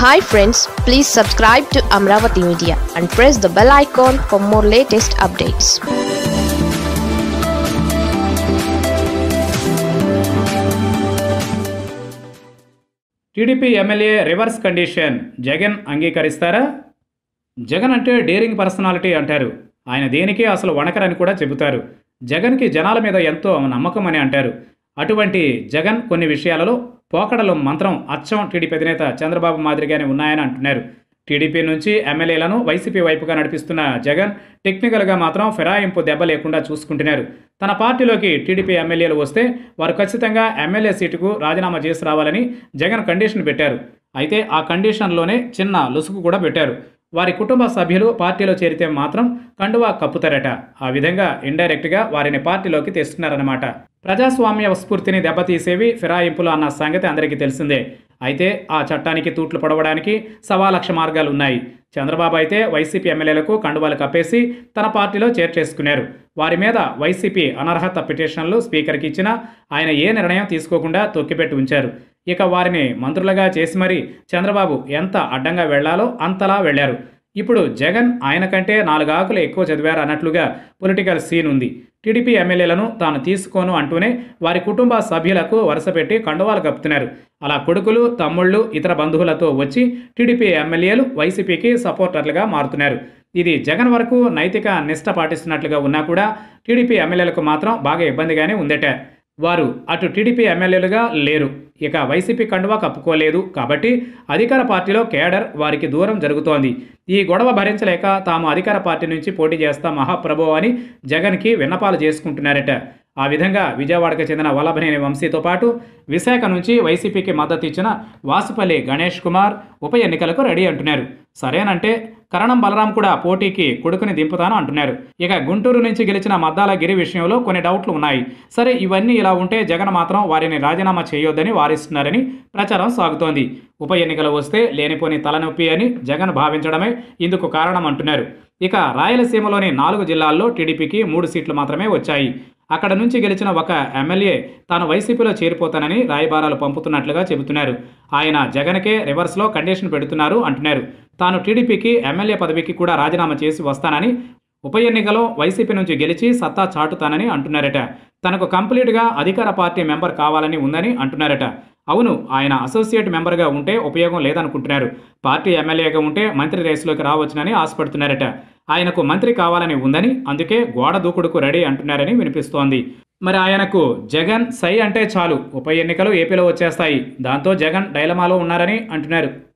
hi friends please subscribe to Amaravati media and press the bell icon for more latest updates TDP MLA reverse condition Jagan అంగీకరిస్తారా జగన్ అంటే daring personality అంటారు ఆయన దేనికి అసలు వణకరని కూడా చెబుతారు జగన్కి జనాల మీద ఎంతో నమ్మకం అని అంటారు అటువంటి జగన్ కొన్ని విషయాలలో పోకడలు మంత్రం అచ్చం టీడీపీ అధినేత చంద్రబాబు మాదిరిగానే ఉన్నాయని అంటున్నారు టీడీపీ నుంచి ఎమ్మెల్యేలను వైసీపీ వైపుగా నడిపిస్తున్న జగన్ టెక్నికల్గా మాత్రం ఫిరాయింపు దెబ్బ లేకుండా చూసుకుంటున్నారు తన పార్టీలోకి టీడీపీ ఎమ్మెల్యేలు వస్తే వారు ఖచ్చితంగా ఎమ్మెల్యే సీటుకు రాజీనామా చేసి రావాలని జగన్ కండిషన్ పెట్టారు అయితే ఆ కండిషన్లోనే చిన్న లొసుగు కూడా పెట్టారు వారి కుటుంబ సభ్యులు పార్టీలో చేరితే మాత్రం కండువా కప్పుతారట ఆ విధంగా ఇండైరెక్ట్గా వారిని పార్టీలోకి తెస్తున్నారన్నమాట ప్రజాస్వామ్య స్ఫూర్తిని దెబ్బతీసేవి ఫిరాయింపులు అన్న సంగతి అందరికీ తెలిసిందే అయితే ఆ చట్టానికి తూట్లు పొడవడానికి సవా లక్ష మార్గాలు ఉన్నాయి చంద్రబాబు అయితే వైసీపీ ఎమ్మెల్యేలకు కండువాలు కప్పేసి తన పార్టీలో చేర్చేసుకున్నారు వారి మీద వైసీపీ అనర్హత పిటిషన్లు స్పీకర్కి ఇచ్చినా ఆయన ఏ నిర్ణయం తీసుకోకుండా తొక్కిపెట్టి ఉంచారు ఇక వారిని మంత్రులుగా చేసి మరీ చంద్రబాబు ఎంత అడ్డంగా వెళ్లాలో అంతలా వెళ్లారు ఇప్పుడు జగన్ ఆయన కంటే నాలుగు ఆకులు ఎక్కువ చదివారు అన్నట్లుగా పొలిటికల్ సీన్ ఉంది టీడీపీ ఎమ్మెల్యేలను తాను తీసుకోను అంటూనే వారి కుటుంబ సభ్యులకు వరుసపెట్టి కండువాలు కప్పుతున్నారు అలా కొడుకులు తమ్ముళ్ళు ఇతర బంధువులతో వచ్చి టీడీపీ ఎమ్మెల్యేలు వైసీపీకి సపోర్టర్లుగా మారుతున్నారు ఇది జగన్ వరకు నైతిక నిష్ట పాటిస్తున్నట్లుగా ఉన్నా కూడా టీడీపీ ఎమ్మెల్యేలకు మాత్రం బాగా ఇబ్బందిగానే ఉందట వారు అటు టీడీపీ ఎమ్మెల్యేలుగా లేరు ఇక వైసీపీ కండువా కప్పుకోలేదు కాబట్టి అధికార పార్టీలో కేడర్ వారికి దూరం జరుగుతోంది ఈ గొడవ భరించలేక తాము అధికార పార్టీ నుంచి పోటీ చేస్తా మహాప్రభు అని జగన్కి విన్నపాలు చేసుకుంటున్నారట ఆ విధంగా విజయవాడకు చెందిన వల్లభనేని వంశీతో పాటు విశాఖ నుంచి వైసీపీకి మద్దతు ఇచ్చిన వాసుపల్లి గణేష్ కుమార్ ఉప ఎన్నికలకు రెడీ అంటున్నారు సరేనంటే కరణం బలరాం కూడా పోటీకి కొడుకుని దింపుతాను అంటున్నారు ఇక గుంటూరు నుంచి గెలిచిన మద్దాల గిరి విషయంలో కొన్ని డౌట్లు ఉన్నాయి సరే ఇవన్నీ ఇలా ఉంటే జగన్ మాత్రం వారిని రాజీనామా చేయొద్దని వారిస్తున్నారని ప్రచారం సాగుతోంది ఉప ఎన్నికలు వస్తే లేనిపోని తలనొప్పి అని జగన్ భావించడమే ఇందుకు కారణం అంటున్నారు ఇక రాయలసీమలోని నాలుగు జిల్లాల్లో టీడీపీకి మూడు సీట్లు మాత్రమే వచ్చాయి అక్కడ నుంచి గెలిచిన ఒక ఎమ్మెల్యే తాను వైసీపీలో చేరిపోతానని రాయబారాలు పంపుతున్నట్లుగా చెబుతున్నారు ఆయన జగన్కే రివర్స్లో కండిషన్ పెడుతున్నారు అంటున్నారు తాను టీడీపీకి ఎమ్మెల్యే పదవికి కూడా రాజీనామా చేసి వస్తానని ఉప ఎన్నికలో వైసీపీ నుంచి గెలిచి సత్తా చాటుతానని అంటున్నారట తనకు కంప్లీట్గా అధికార పార్టీ మెంబర్ కావాలని ఉందని అంటున్నారట అవును ఆయన అసోసియేట్ మెంబర్గా ఉంటే ఉపయోగం లేదనుకుంటున్నారు పార్టీ ఎమ్మెల్యేగా ఉంటే మంత్రి రేసులోకి రావచ్చునని ఆశపడుతున్నారట ఆయనకు మంత్రి కావాలని ఉందని అందుకే గోడ దూకుడుకు రెడీ అంటున్నారని వినిపిస్తోంది మరి ఆయనకు జగన్ సై అంటే చాలు ఉప ఎన్నికలు ఏపీలో వచ్చేస్తాయి దాంతో జగన్ డైలమాలో ఉన్నారని అంటున్నారు